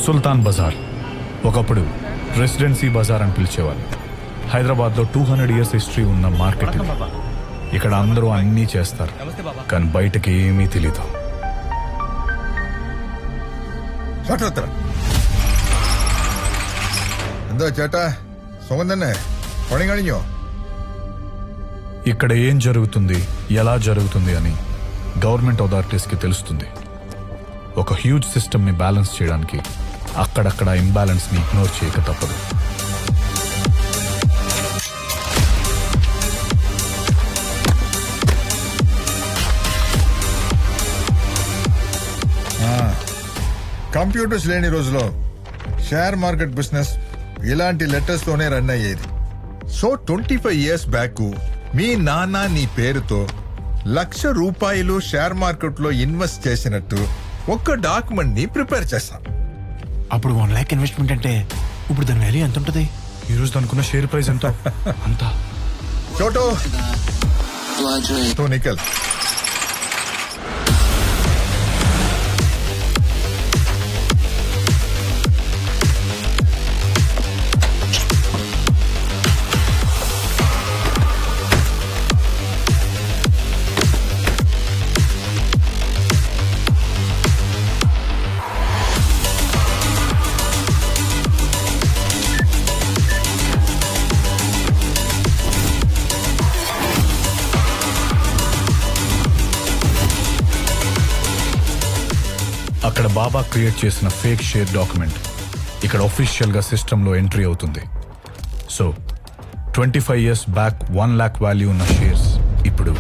సుల్తాన్ బజార్ ఒకప్పుడు రెసిడెన్సీ బజార్ అని పిలిచేవారు హైదరాబాద్లో టూ హండ్రెడ్ ఇయర్స్ హిస్టరీ ఉన్న మార్కెట్ ఇది ఇక్కడ అందరూ అన్నీ చేస్తారు కానీ బయటకి ఏమీ తెలీదు ചാട്ടോത്ര എന്താ ചേട്ടാ സുഖം തന്നെ പണി കഴിഞ്ഞോ ఇక్కడ ఏం జరుగుతుంది ఎలా జరుగుతుంది అని గవర్నమెంట్ అథారిటీస్కి తెలుస్తుంది ఒక హ్యూజ్ సిస్టమ్ని బ్యాలెన్స్ చేయడానికి అక్కడక్కడ ఇంబ్యాలెన్స్ని ఇగ్నోర్ చేయక తప్పదు కంప్యూటర్స్ లేని రోజులో షేర్ మార్కెట్ బిజినెస్ ఇలాంటి లెటర్స్ తోనే రన్ అయ్యేది so twenty five years back మీ నాన్న నీ పేరుతో లక్ష రూపాయలు షేర్ మార్కెట్ లో ఇన్వెస్ట్ చేసినట్టు ఒక్క డాక్యుమెంట్ ని ప్రిపేర్ చేస్తాం అప్పుడు వన్ ల్యాక్ ఇన్వెస్ట్మెంట్ అంటే ఇప్పుడు దాని వాల్యూ ఎంత ఉంటుంది ఈ రోజు అనుకున్న షేర్ ప్రైస్ ఎంత అంతా చోటో తో నికల్ అక్కడ బాబా క్రియేట్ చేసిన ఫేక్ షేర్ డాక్యుమెంట్ ఇక్కడ ఒఫీషియల్ గా సిస్టంలో ఎంట్రీ అవుతుంది so twenty five years back one lakh value ఉన్న షేర్స్ ఇప్పుడు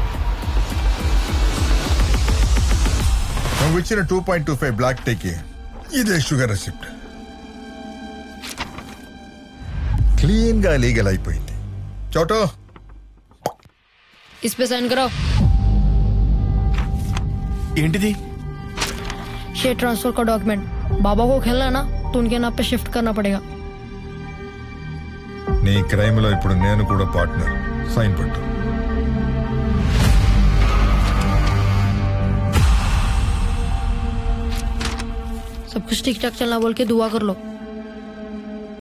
నువ్వు ఇచ్చిన two point two five block టీకి ఇదే షుగర్ రెసిప్ట్ క్లీన్ గా లీగల్ అయిపోయింది చోటో इस पे साइन कराओ ఏంటిది शेयर ट्रांसफर का डॉक्यूमेंट बाबा को खेलना है ना तो उनके नाम पे शिफ्ट करना पड़ेगा నీ క్రైమ్ లో ఇప్పుడు నేను కూడా పార్ట్నర్ సైన్ పెట్టు सब कुछ ठीक ठाक चलना बोल के दुआ कर लो